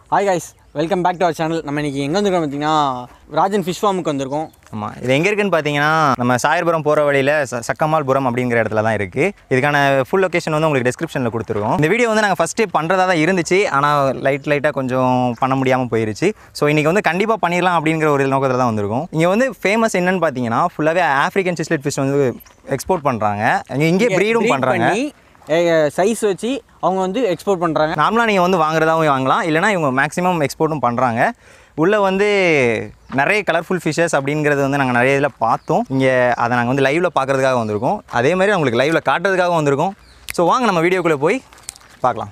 Hi guys welcome back to our channel நம்ம இன்னைக்கு எங்கே வந்திருக்கோம் பார்த்தீங்கன்னா ராஜன் ஃபிஷ் ஃபார்முக்கு வந்திருக்கோம் ஆமாம் இது எங்கே இருக்குன்னு பார்த்தீங்கன்னா நம்ம சாயர்புரம் போகிற வழியில் ச சக்கமால்புரம் அப்படிங்கிற இடத்துல தான் இருக்குது இதுக்கான ஃபுல் லொகேஷன் வந்து உங்களுக்கு டிஸ்கிரிப்ஷனில் கொடுத்துருவோம் இந்த வீடியோ வந்து நாங்கள் ஃபஸ்ட்டு பண்ணுறதா தான் இருந்துச்சு ஆனால் லைட் லைட்டாக கொஞ்சம் பண்ண முடியாமல் போயிருச்சு ஸோ இன்றைக்கி வந்து கண்டிப்பாக பண்ணிடலாம் அப்படிங்கிற ஒரு நோக்கத்தில் தான் வந்திருக்கோம் இங்கே வந்து ஃபேமஸ் என்னன்னு பார்த்தீங்கன்னா ஃபுல்லாகவே ஆஃப்ரிக்கன் சிஸ்லெட் ஃபிஷ் வந்து எக்ஸ்போர்ட் பண்ணுறாங்க இங்கே இங்கே ப்ரீடும் பண்ணுறாங்க சைஸ் வச்சு அவங்க வந்து எக்ஸ்போர்ட் பண்ணுறாங்க நார்மலாக நீங்கள் வந்து வாங்குறதாவும் வாங்கலாம் இல்லைனா இவங்க மேக்ஸிமம் எக்ஸ்போர்ட்டும் பண்ணுறாங்க உள்ளே வந்து நிறைய கலர்ஃபுல் ஃபிஷஸ் அப்படிங்கிறது வந்து நாங்கள் நிறைய இதில் பார்த்தோம் இங்கே அதை நாங்கள் வந்து லைவில் பார்க்குறதுக்காக வந்திருக்கோம் அதே மாதிரி உங்களுக்கு லைவில் காட்டுறதுக்காக வந்திருக்கோம் ஸோ வாங்க நம்ம வீடியோக்குள்ளே போய் பார்க்கலாம்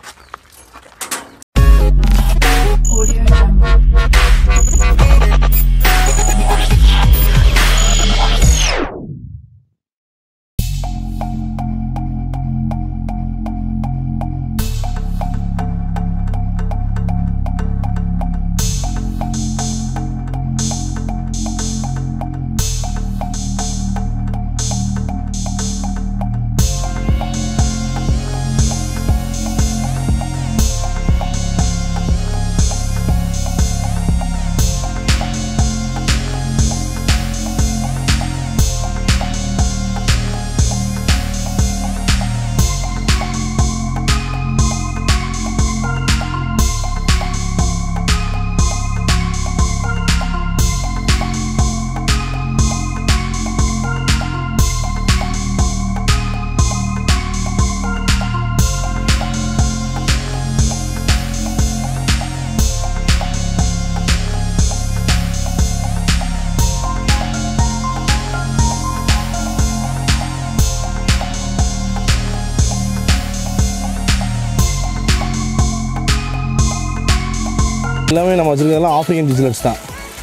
எல்லாமே நம்ம வச்சுருக்கிறதெல்லாம் ஆஃப்ரிக்கன் டிஜிலட்ஸ் தான்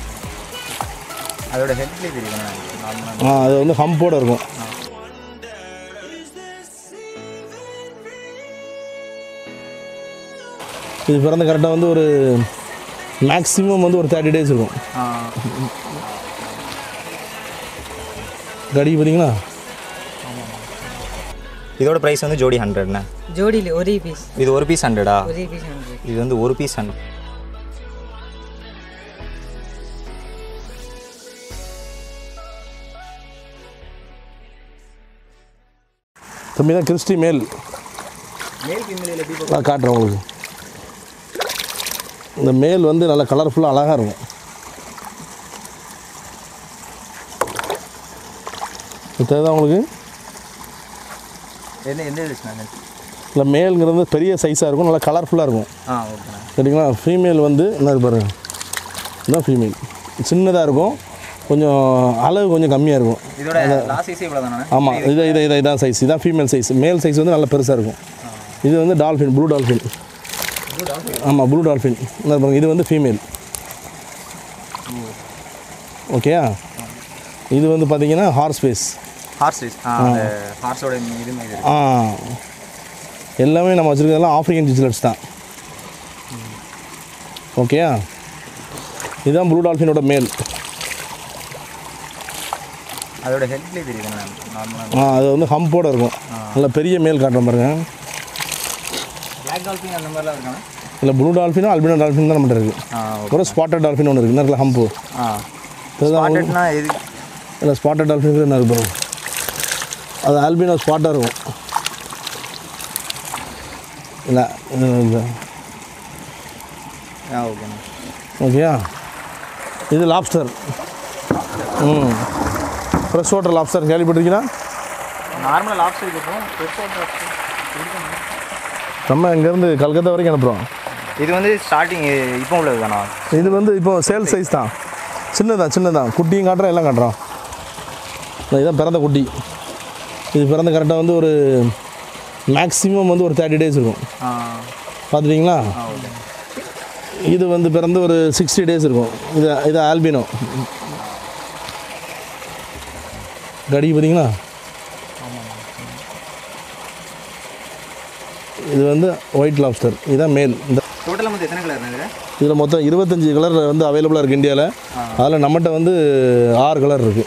அதோட ஹெட்லேயே தெரியும் நார்மலாக ஆ, அது வந்து ஹம்போட இருக்கும் இது பிறந்த கரெக்டாக வந்து ஒரு மேக்ஸிமம் வந்து ஒரு தேர்ட்டி டேஸ் இருக்கும் கடி பார்த்தீங்களா இதோட ப்ரைஸ் வந்து ஜோடி ஹண்ட்ரட்ண்ணே ஜோடியில் ஒரே பீஸ் இது ஒரு பீஸ் ஹண்ட்ரடா ஒரே பீஸ் ஹண்ட்ரட் இது வந்து ஒரு பீஸ் ஹண்ட்ரட் தம்பி தான் கிறிஸ்டி மேல் நான் காட்டுறேன் உங்களுக்கு இந்த மேல் வந்து நல்லா கலர்ஃபுல்லாக அழகாக இருக்கும் இது தெரியுதா உங்களுக்கு எந்த எந்த இதுண்ணே இல்லை மேல்ங்கிறது பெரிய சைஸாக இருக்கும் நல்லா கலர்ஃபுல்லாக இருக்கும் ஆ ஓகேண்ணா சரிங்களா ஃபீமேல் வந்து என்ன பாருங்க இதுதான் ஃபீமேல் சின்னதாக இருக்கும் கொஞ்சம் அளவு கொஞ்சம் கம்மியாக இருக்கும் இதோட லாஸ்ட் சைஸே இவ்வளோ தானே ஆமாம் இது இது இது இதான் சைஸ் இதான் ஃபீமேல் சைஸ் மேல் சைஸ் வந்து நல்லா பெருசாக இருக்கும் இது வந்து டால்ஃபின் ப்ளூ டால்ஃபின் ஆமாம் ப்ளூ டால்ஃபின் என்ன பாருங்க இது வந்து ஃபீமேல் ஓகேயா இது வந்து பார்த்தீங்கன்னா ஹார்ஸ் ஃபேஸ் ஹார்ஸ் சைஸ் ஆ அந்த ஹார்ஸோட இது மாதிரி ஆ எல்லாமே நம்ம வச்சுருக்கிறதெல்லாம் ஆஃப்ரிக்கன் டிஜிலட்ஸ் தான் ஓகேயா இதுதான் ப்ளூ டால்ஃபினோட மேல் அதோட ஹெட்லேயே தெரியும் நார்மலாக ஆ அது வந்து ஹம்போட இருக்கும் நல்ல பெரிய மேல் காட்டுறோம் பாருங்க பிளாக் டால்ஃபின் அந்த மாதிரிலாம் இருக்காங்க இல்லை ப்ளூ டால்ஃபினும் அல்பினோ டால்ஃபின் தான் நம்மகிட்ட இருக்குது ஆ அப்புறம் ஸ்பாட்டட் டால்ஃபின் ஒன்று இருக்குது நேரத்தில் ஹம்பு ஆ இதுதான் ஸ்பாட்டட்னா இது இல்லை ஸ்பாட்டட் டால்ஃபின் என்ன இருக்கு பாருங்க அது ஆல்பினோ ஸ்பாட்டாக இருக்கும் இல்லை இது இது. ஆ ஓகேண்ணா ஓகேயா இது லாப்ஸ்டர் ம் ஃப்ரெஷ் வாட்டர் லாப்ஸ்டர் கேள்விப்பட்டிருக்கீங்களா நார்மலாக லாப்ஸ்டர் இருக்கும் நம்ம இங்கேருந்து கல்கத்தா வரைக்கும் அனுப்புகிறோம் இது வந்து ஸ்டார்டிங் இப்போ உள்ளது தானா இது வந்து இப்போ சேல் சைஸ் தான் சின்னதான் சின்னதான் குட்டியும் காட்டுறோம் எல்லாம் காட்டுறோம் இதுதான் பிறந்த குட்டி இது பிறந்த கரெக்டாக வந்து ஒரு மேக்ஸிமம் வந்து ஒரு தேர்ட்டி டேஸ் இருக்கும் ஆ பார்த்துட்டிங்களா ஆ ஓகே இது வந்து பிறந்து ஒரு சிக்ஸ்டி டேஸ் இருக்கும் இது இது ஆல்பினோ கடி பார்த்தீங்களா இது வந்து ஒயிட் லாப்ஸ்டர் இதுதான் மேல் இந்த டோட்டலாக வந்து எத்தனை கலர் இதில் இதில் மொத்தம் இருபத்தஞ்சி கலர் வந்து அவைலபிளாக இருக்குது இந்தியாவில் அதில் நம்மகிட்ட வந்து ஆறு கலர் இருக்குது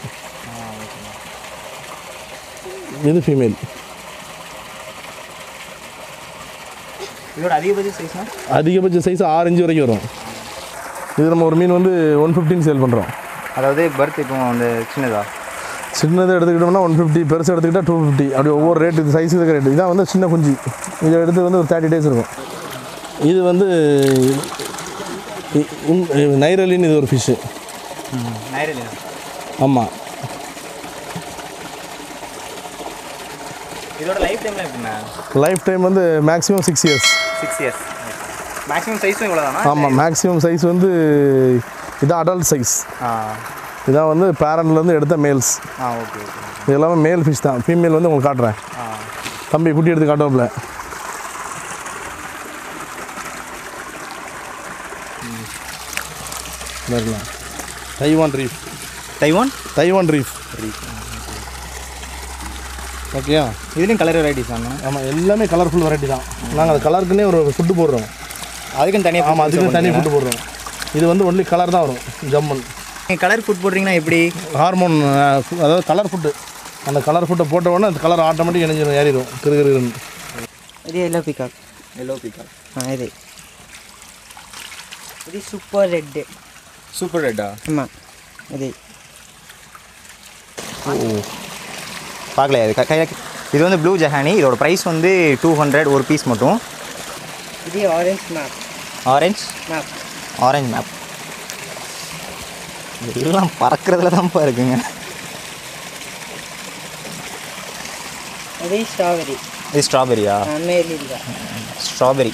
இது ஃபீமேல் இதோட அதிகபட்ச சைஸ்னா அதிகபட்ச சைஸ் ஆறு இன்ச்சு வரைக்கும் வரும் இது நம்ம ஒரு மீன் வந்து ஒன் ஃபிஃப்டின் சேல் பண்ணுறோம் அதாவது பர்த் இப்போ அந்த சின்னதா சின்னதை எடுத்துக்கிட்டோம்னா ஒன் ஃபிஃப்டி பெருசு எடுத்துக்கிட்டால் டூ ஃபிஃப்டி அப்படி ஒவ்வொரு ரேட் இது சைஸ் இருக்கிற ரேட் இதான் வந்து சின்ன குஞ்சு இதை எடுத்து வந்து ஒரு தேர்ட்டி டேஸ் இருக்கும் இது வந்து இ- உம், நைரலின்னு இது ஒரு ஃபிஷ்ஷு நைரலியா ஆமாம் இதோட லைஃப் டைம்ல எப்படிண்ணா லைஃப் டைம் வந்து maximum six years six years maximum சைஸும் இவ்வளோ தானா ஆமாம் மேக்ஸிமம் சைஸ் வந்து இதான் அடல்ட் சைஸ் ஆ இதான் வந்து பேரண்ட்லேருந்து எடுத்த மேல்ஸ் ஆ ஓகே ஓகே இது எல்லாமே மேல் ஃபிஷ் தான் ஃபீமேல் வந்து உங்களுக்கு காட்டுறேன் ஆ தம்பி குட்டி எடுத்து காட்டுவோம்ல இருக்கலாம் Taiwan reef Taiwan Taiwan reef ஓகேயா இதுலேயும் கலர் வெரைட்டிஸ் தானே ஆமாம் எல்லாமே கலர்ஃபுல் வெரைட்டி தான் நாங்கள் அது கலருக்குன்னே ஒரு ஃபுட்டு போடுறோம் அதுக்குன்னு தனியாக ஆமாம் அதுக்கு தனி ஃபுட்டு போடுறோம் இது வந்து ஒன்லி கலர் தான் வரும் ஜம்மன் நீங்கள் கலர் ஃபுட் போடுறீங்கன்னா எப்படி ஹார்மோன் அதாவது கலர் ஃபுட்டு அந்த கலர் ஃபுட்டை போட்ட உடனே அந்த கலர் ஆட்டோமேட்டிக் இணைஞ்சிடும் ஏறிடும் கிருகிருன்னு ఇది ఎల్లో పికాక్ எல்லோ பிக்கா ఇది ఇది సూపర్ రెడ్ சூப்பர் ரெட்டா అమ్మా ఇది பார்க்கலையா இது க- கையில இது வந்து ப்ளூ ஜஹானி இதோட ப்ரைஸ் வந்து டூ ஹண்ட்ரட் ஒரு பீஸ் மட்டும் ఇది orange map orange map orange map எல்லாம் பறக்கிறதுல தான்ப்பா இருக்குங்க అది స్ట్రాబెరీ இது ஸ்ட்ராபெரியா మేల్ ఇదిగా ஸ்ட்ராபெரி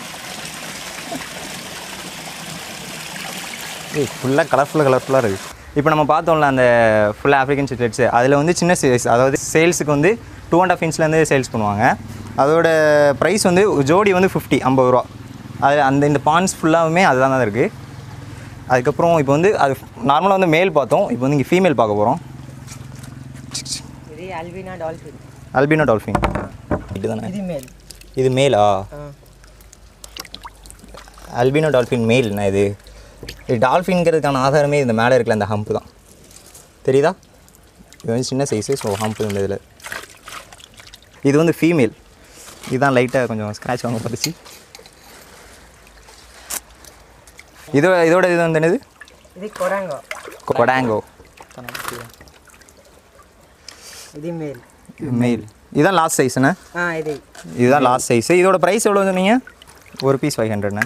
ஏய் ஃபுல்லாக கலர்ஃபுல்லாக கலர்ஃபுல்லாக இருக்குது இப்போ நம்ம பார்த்தோம்ல அந்த ஃபுல்லாக ஆஃப்ரிக்கன் சிட்லெட்ஸு அதில் வந்து சின்ன சைஸ் அதாவது சேல்ஸுக்கு வந்து டூ அண்ட் ஆஃப் இன்ச்லேருந்து சேல்ஸ் பண்ணுவாங்க அதோட ப்ரைஸ் வந்து ஜோடி வந்து ஃபிஃப்டி ஐம்பது ரூபா அது அந்த இந்த பான்ஸ் ஃபுல்லாகவுமே அதுதான் தான் இருக்குது அதுக்கப்புறம் இப்போ வந்து அது நார்மலாக வந்து மேல் பார்த்தோம் இப்போ வந்து இங்கே ஃபீமேல் பார்க்க போகிறோம் ఇది అల్బినా డాల్ఫిన్ அல்பினோ டால்ஃபின் இதுதானே ఇది మేల్ இது மேலா அல்பினோ டால்ஃபின் மேல்ண்ணா இது இது டால்ஃபின்ங்கிறதுக்கான ஆதாரமே இந்த மேலே இருக்கிற அந்த ஹம்ப் தான் தெரியுதா இது வந்து சின்ன சைஸு ஸோ ஹம்ப் இந்த இதில் இது வந்து ஃபீமேல் இதுதான் லைட்டாக கொஞ்சம் ஸ்க்ராட்ச் வாங்க பார்த்துச்சு இதோட இதோட இது வந்து என்னது ఇది కొరంగో கொடாங்கோ ఇది మేల్ மெயில் இதுதான் லாஸ்ட் சைஸ்ண்ணே ఇది இதுதான் லாஸ்ட் சைஸு இதோட ப்ரைஸ் எவ்வளோ சொன்னீங்க ஒரு பீஸ் ஃபைவ் ஹண்ட்ரட்ண்ணே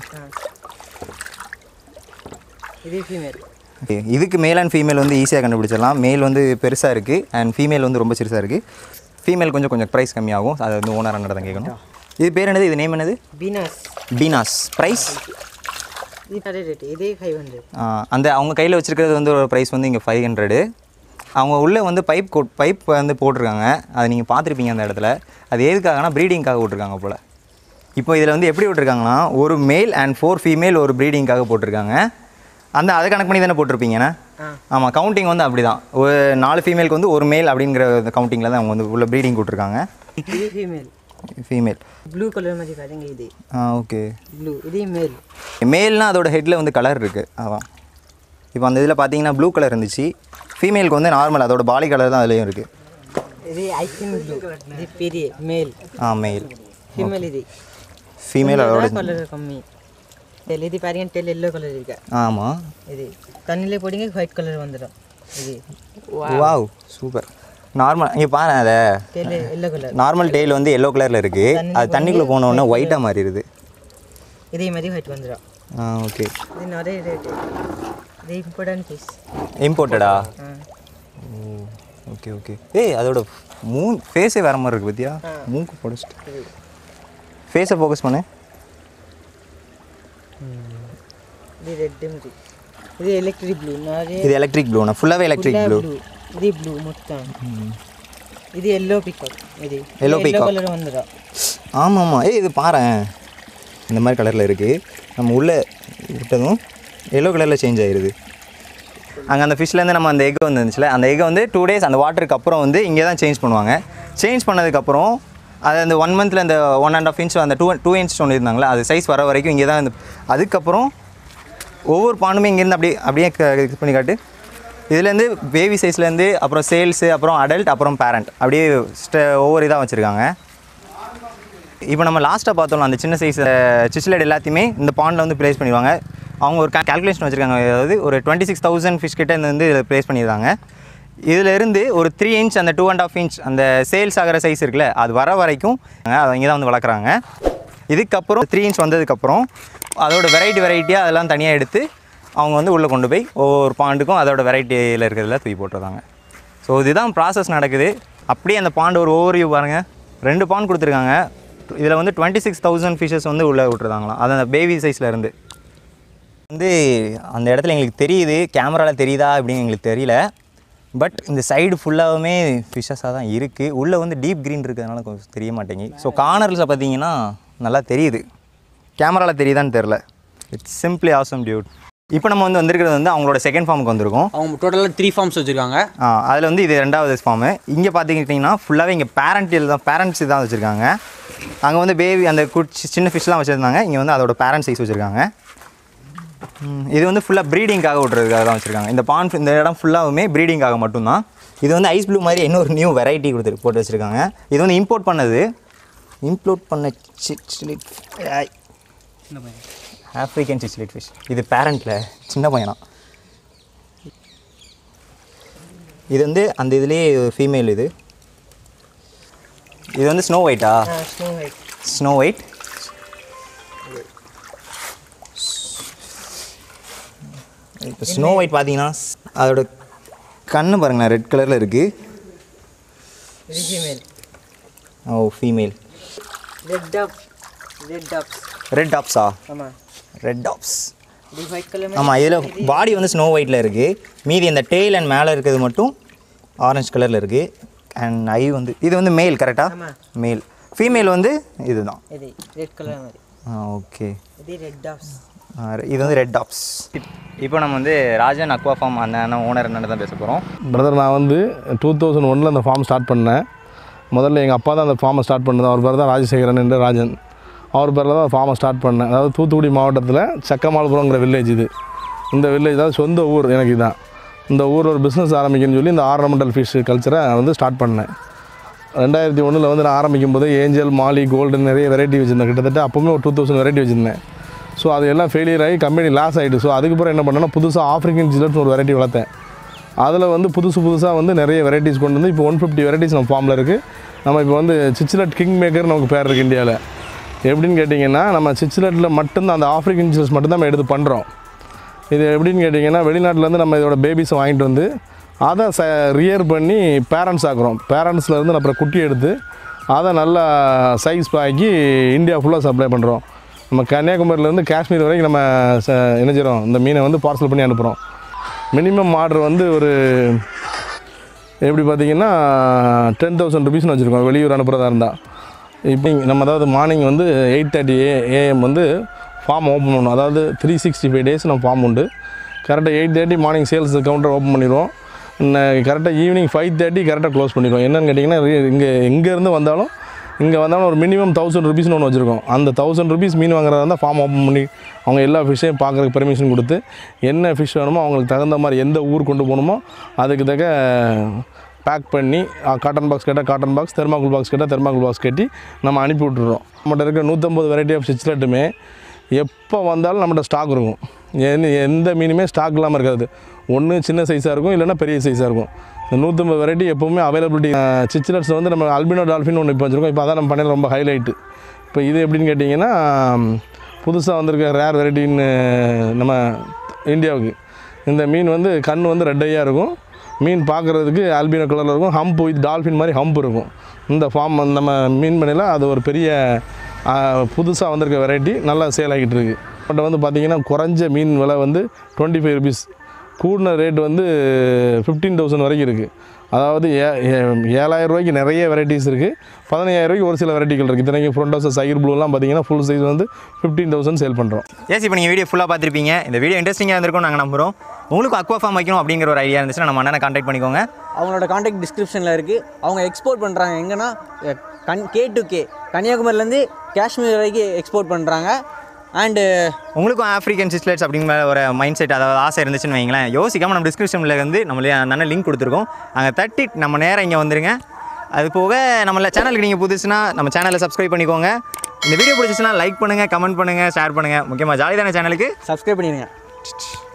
ఇది ఫీమేల్ Okay, இதுக்கு மேல் அண்ட் ஃபீமேல் வந்து ஈஸியாக கண்டுபிடிச்சிடலாம் மேல் வந்து பெருசாக இருக்குது அண்ட் ஃபீமேல் வந்து ரொம்ப சிறுசாக இருக்குது ஃபீமேல் கொஞ்சம் கொஞ்சம் ப்ரைஸ் கம்மியாகும் அதை வந்து ஓனர் அண்ணன் தான் கேட்கணும் இது பேர் என்னது இது நேம் என்னது బీనాస్ பீனாஸ் ப்ரைஸ் ఇది అదే రేట్ ఇది ఫైవ్ హండ్రెడ్ அந்த அவங்க கையில் வச்சுருக்கிறது வந்து ஒரு ப்ரைஸ் வந்து இங்கே ஃபைவ் ஹண்ட்ரடு அவங்க உள்ளே வந்து பைப் கோட் பைப் வந்து போட்டிருக்காங்க அதை நீங்கள் பார்த்துருப்பீங்க அந்த இடத்துல அது எதுக்காகனா ப்ரீடிங்காக விட்ருக்காங்க போல் இப்போ இதில் வந்து எப்படி விட்ருக்காங்கன்னா ஒரு மேல் அண்ட் ஃபோர் ஃபீமேல் ஒரு ப்ரீடிங்காக போட்டிருக்காங்க அந்த அதை கணக்கு பண்ணி தானே போட்டிருப்பீங்கண்ணே ஆமாம் கவுண்டிங் வந்து அப்படி தான் ஒரு நாலு ஃபீமேலுக்கு வந்து ஒரு மேல் அப்படிங்கிற கவுண்டிங்கில் தான் அவங்க வந்து உள்ள ப்ரீடிங் விட்ருக்காங்க ఇది ఫీమేల్ ஃபீமேல் బ్లూ కలర్ మధ్య కాదు ఇంకా ఇది ஆ ஓகே బ్లూ ఇది మేల్ மேல்னால் அதோட ஹெட்டில் வந்து கலர் இருக்குது அதான் இப்போ அந்த இதில் பார்த்தீங்கன்னா ப்ளூ கலர் இருந்துச்சு ஃபீமேலுக்கு வந்து நார்மல் அதோட பாடி கலர் தான் அதுலேயும் இருக்குது ఇది ఐసిన్ బ్లూ ఇది పెరి మేల్ ஆ மெயில் ఫీమేల్ ఇది ஃபீமேல் அதோட కలర్ కమ్మి టెల్ ఇది పారిగన్ టెల్ ఎల్లో కలర్ ఇక ஆமாம் ఇది தண்ணியிலே போட்டிங்க ஒயிட் கலர் வந்துடும் இது வாவ் சூப்பர் நார்மல் இங்கே பாரு அதை tail yellow colour normal tail வந்து எல்லோ கலரில் இருக்குது அது தண்ணிக்குள்ளே போனோடனே ஒயிட்டாக மாறிடுது இதே மாதிரி ஒயிட் வந்துடும் ஆ ஓகே இது நிறைய ரேட்டு இது இம்பார்ட்டன்ட் பீஸ் இம்போர்ட்டடா ஓகே ஓகே ஏய் அதோட மூ ஃபேஸே வேற மாதிரி இருக்குது பத்தியா மூக்கு பொடிச்சிட்டு ஃபேஸை ஃபோக்கஸ் பண்ணு ఇది రెడ్ ఉంది ఇది ఎలక్ట్రిక్ బ్లూ நிறைய இது எலக்ட்ரிக் ப்ளூண்ணா ஃபுல்லாகவே எலக்ட்ரிக் ப்ளூ బ్లూ ఇది బ్లూ మొత్తం ఇది ఎల్లో పికాక్ ఇది Yellow ఎల్లో peacock. కలర్ வந்துடும் ஆமாம் ஆமாம் ஏய் இது பாரேன் இந்த மாதிரி கலரில் இருக்குது நம்ம உள்ளே விட்டதும் எல்லோ கலரில் சேஞ்ச் ஆயிடுது அங்கே அந்த ஃபிஷ்லேருந்து நம்ம அந்த எக் வந்துருந்துச்சுல அந்த எக்கை வந்து டூ டேஸ் அந்த வாட்டருக்கு அப்புறம் வந்து இங்கே தான் சேஞ்ச் பண்ணுவாங்க சேஞ்ச் பண்ணதுக்கப்புறம் அது அந்த ஒன் மந்தில் அந்த ஒன் அண்ட் ஆஃப் இன்ச் அந்த டூ டூ இன்ச் சொல்லியிருந்தாங்களே அது சைஸ் வர வரைக்கும் இங்கே தான் இந்த அதுக்கப்புறம் ஒவ்வொரு பானுமே இங்கேருந்து அப்படியே அப்படியே க- இது பண்ணி காட்டு இதுலேருந்து பேபி சைஸ்லேருந்து அப்புறம் சேல்ஸு அப்புறம் அடல்ட் அப்புறம் பேரண்ட் அப்படியே ஸ்ட ஒவ்வொரு இதாக வச்சுருக்காங்க இப்போ நம்ம லாஸ்ட்டாக பார்த்தோம் அந்த சின்ன சைஸ் சிச்சிலட் எல்லாத்தையுமே இந்த பாண்டில் வந்து ப்ளேஸ் பண்ணிடுவாங்க அவங்க ஒரு கால்குலேஷன் வச்சுருக்காங்க அதாவது ஒரு டுவெண்ட்டி சிக்ஸ் தௌசண்ட் ஃபிஷ் கிட்ட இந்த வந்து ப்ளேஸ் பண்ணியிருக்காங்க இதுல இருந்து ஒரு த்ரீ இன்ச் அந்த டூ அண்ட் ஆஃப் இன்ச் அந்த சேல்ஸ் ஆகிற சைஸ் இருக்குல்ல அது வர வரைக்கும் அதை இங்கே தான் வந்து வளர்க்குறாங்க இதுக்கப்புறம் த்ரீ இன்ச் வந்ததுக்கப்புறம் அதோட வெரைட்டி வெரைட்டியாக அதெல்லாம் தனியாக எடுத்து அவங்க வந்து உள்ளே கொண்டு போய் ஒவ்வொரு பாண்டுக்கும் அதோட வெரைட்டியில் இருக்கிறதுல தூக்கி போட்டுருந்தாங்க ஸோ இதுதான் ப்ராசஸ் நடக்குது அப்படியே அந்த பாண்டு ஒரு ஓவர்வியூ பாருங்கள் ரெண்டு பாண்ட் கொடுத்துருக்காங்க இதில் வந்து டுவெண்ட்டி சிக்ஸ் தௌசண்ட் ஃபிஷஸ் வந்து உள்ளே விட்டுருந்தாங்களாம் அது அந்த பேபி சைஸில் இருந்து வந்து அந்த இடத்துல எங்களுக்கு தெரியுது கேமராவில் தெரியுதா அப்படின்னு எங்களுக்கு தெரியல பட் இந்த சைடு ஃபுல்லாகவுமே ஃபிஷ்ஷஸாக தான் இருக்குது உள்ளே வந்து டீப் க்ரீன் இருக்கிறதுனால கொஞ்சம் தெரிய மாட்டேங்குது ஸோ கார்னர்ஸில் பார்த்தீங்கன்னா நல்லா தெரியுது கேமராவில் தெரியுதான்னு தெரில இட்ஸ் சிம்பிளி ஆசம் டியூட் இப்போ நம்ம வந்து வந்திருக்கிறது வந்து அவங்களோட செகண்ட் ஃபார்முக்கு வந்திருக்கோம் அவங்க டோட்டலாக த்ரீ ஃபார்ம்ஸ் வச்சுருக்காங்க அதில் வந்து இது ரெண்டாவது ஃபார்மு இங்கே பார்த்துக்கிட்டிங்கன்னா ஃபுல்லாகவே இங்கே பேரண்டில் தான் பேரண்ட்ஸ் தான் வச்சுருக்காங்க அங்கே வந்து பேபி அந்த குட் சின்ன ஃபிஷ்லாம் வச்சுருந்தாங்க இங்கே வந்து அதோட பேரண்ட் சைஸ் வச்சுருக்காங்க ம், இது வந்து ஃபுல்லாக ப்ரீடிங்காக விட்றதுக்காக தான் வச்சுருக்காங்க இந்த பான் இந்த இடம் ஃபுல்லாகவுமே ப்ரீடிங்காக மட்டும்தான் இது வந்து ஐஸ் ப்ளூ மாதிரி இன்னொரு நியூ வெரைட்டி கொடுத்து போட்டு வச்சுருக்காங்க இது வந்து இம்போர்ட் பண்ணது இம்போர்ட் பண்ண சிச்சிலிட் ஆஃப்ரிக்கன் சிச்சிலிட் ஃபிஷ் இது பேரண்ட்டில் சின்ன பையனா இது வந்து அந்த இதுலேயே ஃபீமேல் இது இது வந்து ஸ்னோ ஒயிட்டா ஸ்னோ ஒயிட் ஸ்னோ ஒயிட் இப்போ ஸ்னோ ஒயிட் பார்த்தீங்கன்னா அதோட கண்ணு பாருங்களேன் ரெட் கலரில் இருக்குது இது ஃபீமேல் ஓ female red top red tops red டாப்ஸா ஆமாம் ரெட் டாப்ஸ் இது ஒயிட் கலர் ஆமாம் இதில் பாடி வந்து ஸ்னோ ஒயிட்டில் இருக்குது மீதி இந்த டெய்ல் அண்ட் மேலே இருக்கிறது மட்டும் ஆரஞ்சு கலரில் இருக்குது அண்ட் ஐ வந்து இது வந்து மேல் கரெக்டாக ஆமா. மேல் ஃபீமேல் வந்து இதுதான் இது ரெட் கலர் மாதிரி ஓகே இது ரெட் டாப்ஸ் இது வந்து ரெட் டாப்ஸ் இப்போ நம்ம வந்து ராஜன் அக்வா ஃபார்ம் அந்த அண்ணன் ஓனர் என்னென்னு தான் பேச போகிறோம் பிரதர் நான் வந்து டூ தௌசண்ட் ஒனில் அந்த ஃபார்ம் ஸ்டார்ட் பண்ணேன் முதல்ல எங்கள் அப்பா தான் அந்த ஃபார்மை ஸ்டார்ட் பண்ணது அவர் பேர் தான் ராஜசேகரன் என்று ராஜன் அவர் பேரில் தான் ஃபார்மை ஸ்டார்ட் பண்ணேன் அதாவது தூத்துக்குடி மாவட்டத்தில் சக்கமாலபுரங்கிற வில்லேஜ் இது இந்த வில்லேஜ் தான் சொந்த ஊர் எனக்கு இதுதான் இந்த ஊர் ஒரு பிஸ்னஸ் ஆரம்பிக்கணும்னு சொல்லி இந்த ஆர்னமெண்டல் ஃபிஷ் கல்ச்சரை வந்து ஸ்டார்ட் பண்ணேன் ரெண்டாயிரத்தி ஒன்றில் வந்து நான் ஆரம்பிக்கும் போது ஏஞ்சல் மாலி கோல்டன் நிறைய வெரைட்டி வச்சுருந்தேன் கிட்டத்தட்ட அப்போவுமே ஒரு டூ தௌசண்ட் வெரைட்டி வச்சுருந்தேன் ஸோ அது எல்லாம் ஃபெயிலியர் ஆகி கம்பெனி லாஸ் ஆகிட்டு ஸோ அதுக்கப்புறம் என்ன பண்ணேன்னா புதுசாக ஆஃப்ரிக்கன் ஜிலட்னு ஒரு வெரைட்டி வளர்த்தேன் அதில் வந்து புதுசு புதுசாக வந்து நிறைய வெரைட்டிஸ் கொண்டு வந்து இப்போ ஒன் ஃபிஃப்டி வெரைட்டிஸ் நம்ம ஃபார்மில் இருக்குது நம்ம இப்போ வந்து சிச்சிலட் கிங் மேக்கர் நமக்கு பேர் இருக்குது இந்தியாவில் எப்படின்னு கேட்டிங்கன்னா நம்ம சிச்சிலட்டில் மட்டும்தான் அந்த ஆஃப்ரிக்கன் ஜிலட்ஸ் மட்டும்தான் நம்ம எடுத்து பண்ணுறோம் இது எப்படின்னு கேட்டிங்கன்னா வெளிநாட்டிலேருந்து நம்ம இதோட பேபிஸை வாங்கிட்டு வந்து அதை ச ரியர் பண்ணி பேரண்ட்ஸ் ஆக்குறோம் பேரண்ட்ஸ்லேருந்து அப்புறம் குட்டி எடுத்து அதை நல்லா சைஸ் ஆக்கி இந்தியா ஃபுல்லாக சப்ளை பண்ணுறோம் நம்ம கன்னியாகுமரியிலேருந்து காஷ்மீர் வரைக்கும் நம்ம ச என்ன செய்கிறோம் இந்த மீனை வந்து பார்சல் பண்ணி அனுப்புகிறோம் மினிமம் ஆர்டர் வந்து ஒரு எப்படி பார்த்தீங்கன்னா டென் தௌசண்ட் ருபீஸ்னு வச்சுருக்கோம் வெளியூர் அனுப்புகிறதா இருந்தால் இப்போ நம்ம அதாவது மார்னிங் வந்து எயிட் தேர்ட்டி ஏ ஏஎம் வந்து ஃபார்ம் ஓப்பன் பண்ணணும் அதாவது த்ரீ சிக்ஸ்டி ஃபைவ் டேஸ் நம்ம ஃபார்ம் உண்டு கரெக்டாக eight thirty morning sales counter open பண்ணிடுவோம் கரெக்டாக ஈவினிங் ஃபைவ் தேர்ட்டி கரெக்டாக க்ளோஸ் பண்ணிடுவோம் என்னென்னு கேட்டிங்கன்னா இங்கே எங்கேருந்து வந்தாலும் இங்கே வந்தாலும் ஒரு மினிமம் தௌசண்ட் ருபீஸ்னு ஒன்று வச்சுருக்கோம் அந்த தௌசண்ட் ருபீஸ் மீன் வாங்குறதா இருந்தால் ஃபார்ம் ஓப்பன் பண்ணி அவங்க எல்லா ஃபிஷ்ஷையும் பார்க்குறதுக்கு பெர்மிஷன் கொடுத்து என்ன ஃபிஷ் வேணுமோ அவங்களுக்கு தகுந்த மாதிரி எந்த ஊர் கொண்டு போகணுமோ அதுக்கு தக்க பேக் பண்ணி காட்டன் பாக்ஸ் கேட்டால் காட்டன் பாக்ஸ் தெர்மாக்குள் பாக்ஸ் கேட்டால் தெர்மாக்குள் பாக்ஸ் கட்டி நம்ம அனுப்பி விட்டுறோம் நம்மகிட்ட இருக்கிற நூற்றம்பது வெரைட்டி ஆஃப் சிச்லட்டுமே எப்போ வந்தாலும் நம்மகிட்ட ஸ்டாக் இருக்கும் எந்த எந்த மீனுமே ஸ்டாக் இல்லாமல் இருக்காது ஒன்று சின்ன சைஸாக இருக்கும் இல்லைன்னா பெரிய சைஸாக இருக்கும் இந்த நூற்றம்பது வெரைட்டி எப்போவுமே அவைலபிலிட்டி சிச்சிலட்ஸ் வந்து நம்ம அல்பினோ டால்ஃபின் ஒன்று இப்போ வச்சுருக்கோம் இப்போ அதான் நம்ம பண்ணையில் ரொம்ப ஹைலைட்டு இப்போ இது எப்படின்னு கேட்டிங்கன்னா புதுசாக வந்திருக்க ரேர் வெரைட்டின்னு நம்ம இந்தியாவுக்கு இந்த மீன் வந்து கண் வந்து ரெட்டையாக இருக்கும் மீன் பார்க்குறதுக்கு ஆல்பினோ கலரில் இருக்கும் ஹம்ப் வித் டால்ஃபின் மாதிரி ஹம்ப் இருக்கும் இந்த ஃபார்ம் நம்ம மீன் பண்ணையில் அது ஒரு பெரிய புதுசாக வந்திருக்க வெரைட்டி நல்லா சேல் ஆகிட்டு இருக்கு பட் வந்து பார்த்திங்கன்னா குறைஞ்ச மீன் விலை வந்து டுவெண்ட்டி ஃபைவ் ருபீஸ் கூடின ரேட் வந்து ஃபிஃப்டீன் தௌசண்ட் வரைக்கும் இருக்குது அதாவது ஏ ஏ- ஏழாயிரம் ரூபாய்க்கு நிறைய வெரைட்டிஸ் இருக்குது பதினையாயிரம் ரூபாய்க்கு ஒரு சில வெரைட்டிகள் இருக்குது இத்தனைக்கு ஃப்ரண்ட் சைர் ப்ளூலாம் பார்த்தீங்கன்னா ஃபுல் சைஸ் வந்து ஃபிஃப்டீன் தௌசண்ட் சேல் பண்ணுறோம் எஸ் இப்போ நீங்கள் வீடியோ ஃபுல்லாக பார்த்துருப்பீங்க இந்த வீடியோ இன்ட்ரெஸ்டிங்காக இருந்திருக்கும் நாங்கள் நம்புகிறோம் உங்களுக்கு அக்வா ஃபார்ம் வைக்கணும் அப்படிங்கிற ஒரு ஐடியா இருந்துச்சுன்னா நம்ம அண்ணனை கான்டாக்ட் பண்ணிக்கோங்க அவங்களோட காண்டாக்ட் டிஸ்கிரிப்ஷனில் இருக்குது அவங்க எக்ஸ்போர்ட் பண்ணுறாங்க எங்கன்னா அஹ், கன் கே டு கே கன்னியாகுமரிலேருந்து காஷ்மீர் வரைக்கும் எக்ஸ்போர்ட் பண்ணுறாங்க அண்டு உங்களுக்கும் ஆஃப்ரிக்கன் சிஸ்லெட்ஸ் அப்படிங்கிற ஒரு மைண்ட் செட் அதாவது ஆசை இருந்துச்சுன்னு வைங்களேன் யோசிக்காமல் நம்ம டிஸ்கிரிப்ஷனில் வந்து நம்மளே நல்ல லிங்க் கொடுத்துருக்கோம் அங்கே தட்டி நம்ம நேரம் இங்கே வந்துருங்க அது போக நம்மள சேனலுக்கு நீங்கள் புதுசுனா நம்ம சேனலை சப்ஸ்கிரைப் பண்ணிக்கோங்க இந்த வீடியோ பிடிச்சிச்சுன்னா லைக் பண்ணுங்கள் கமெண்ட் பண்ணுங்கள் ஷேர் பண்ணுங்கள் முக்கியமாக ஜாலிதான சேனலுக்கு சப்ஸ்கிரைப் பண்ணிடுங்க